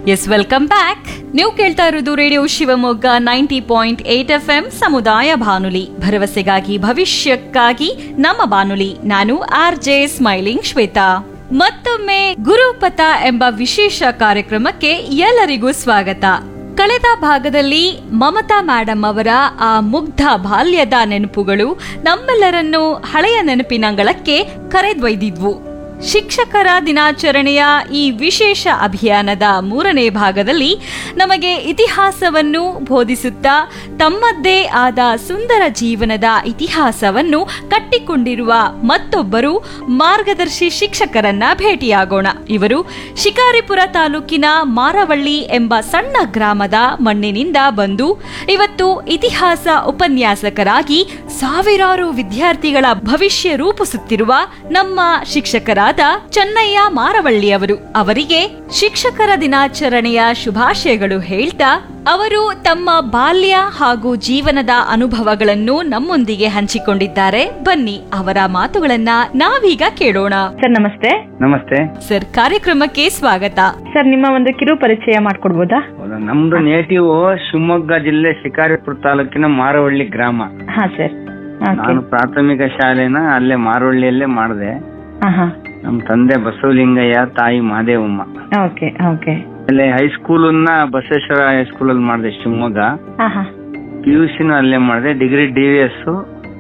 S welcome back ನೀವು ಕೇಳ್ತಾ ಇರೋದು radio Shivamogga ninety point eight F M ಸಮುದಾಯ ಬಾನುಲಿ ಭರವಸೆಗಾಗಿ ಭವಿಷ್ಯಕ್ಕಾಗಿ ನಮ್ಮ ಬಾನುಲಿ ನಾನು ಆರ್ ಜೆ ಸ್ಮೈಲಿಂಗ್ ಶ್ವೇತಾ ಮತ್ತೊಮ್ಮೆ ಗುರುಪಥ ಎಂಬ ವಿಶೇಷ ಕಾರ್ಯಕ್ರಮಕ್ಕೆ ಎಲ್ಲರಿಗೂ ಸ್ವಾಗತ ಕಳೆದ ಭಾಗದಲ್ಲಿ ಮಮತಾ ಮೇಡಮ್ ಅವರ ಆ ಮುಗ್ಧ ಬಾಲ್ಯದ ನೆನಪುಗಳು ನಮ್ಮೆಲ್ಲರನ್ನು ಹಳೆಯ ನೆನಪಿನಂಗಳಕ್ಕೆ ಕರೆದೊಯ್ದಿದ್ವು ಶಿಕ್ಷಕರ ದಿನಾಚರಣೆಯ ಈ ವಿಶೇಷ ಅಭಿಯಾನದ ಮೂರನೇ ಭಾಗದಲ್ಲಿ ನಮಗೆ ಇತಿಹಾಸವನ್ನು ಬೋಧಿಸುತ್ತಾ ತಮ್ಮದ್ದೇ ಆದ ಸುಂದರ ಜೀವನದ ಇತಿಹಾಸವನ್ನು ಕಟ್ಟಿಕೊಂಡಿರುವ ಮತ್ತೊಬ್ಬರು ಮಾರ್ಗದರ್ಶಿ ಶಿಕ್ಷಕರನ್ನ ಭೇಟಿಯಾಗೋಣ ಇವರು ಶಿಕಾರಿಪುರ ತಾಲೂಕಿನ ಮಾರವಳ್ಳಿ ಎಂಬ ಸಣ್ಣ ಗ್ರಾಮದ ಮಣ್ಣಿನಿಂದ ಬಂದು ಇವತ್ತು ಇತಿಹಾಸ ಉಪನ್ಯಾಸಕರಾಗಿ ಸಾವಿರಾರು ವಿದ್ಯಾರ್ಥಿಗಳ ಭವಿಷ್ಯ ರೂಪಿಸುತ್ತಿರುವ ನಮ್ಮ ಶಿಕ್ಷಕರಾದ ಚೆನ್ನಯ್ಯ ಮಾರವಳ್ಳಿಯವರು ಅವರಿಗೆ ಶಿಕ್ಷಕರ ದಿನಾಚರಣೆಯ ಶುಭಾಶಯಗಳು ಹೇಳ್ತಾ ಅವರು ತಮ್ಮ ಬಾಲ್ಯ ಹಾಗೂ ಜೀವನದ ಅನುಭವಗಳನ್ನು ನಮ್ಮೊಂದಿಗೆ ಹಂಚಿಕೊಂಡಿದ್ದಾರೆ ಬನ್ನಿ ಅವರ ಮಾತುಗಳನ್ನ ನಾವೀಗ ಕೇಳೋಣ ಸರ್ ನಮಸ್ತೆ ನಮಸ್ತೆ ಸರ್ ಕಾರ್ಯಕ್ರಮಕ್ಕೆ ಸ್ವಾಗತ ಸರ್ ನಿಮ್ಮ ಒಂದು ಕಿರು ಪರಿಚಯ ಮಾಡ್ಕೊಡ್ಬೋದಾ ಹೌದಾ? ನಮ್ದು ನೇಟಿವ್ ಶಿವಮೊಗ್ಗ ಜಿಲ್ಲೆ ಶಿಕಾರಿಪುರ ತಾಲೂಕಿನ ಮಾರವಳ್ಳಿ ಗ್ರಾಮ ಹಾ ಸರ್ ಓಕೆ ನಾನು ಪ್ರಾಥಮಿಕ ಶಾಲೆನ ಅಲ್ಲೇ ಮಾರವಳ್ಳಿಯಲ್ಲೇ ಮಾಡಿದೆ ಹಾ ಹಾ ನಮ್ ತಂದೆ ಬಸವಲಿಂಗಯ್ಯ ತಾಯಿ ಮಾದೇವಮ್ಮ ಓಕೆ ಓಕೆ ಅಲ್ಲೇ ಹೈಸ್ಕೂಲನ್ನ ಬಸವೇಶ್ವರ ಹೈಸ್ಕೂಲ್ ಅಲ್ಲಿ ಮಾಡಿದೆ ಶಿವಮೊಗ್ಗ ಹಾ ಹಾ ಪಿ ಯು ಸಿನೂ ಅಲ್ಲೇ ಮಾಡಿದೆ ಡಿಗ್ರಿ ಡಿ ವಿ ಎಸ್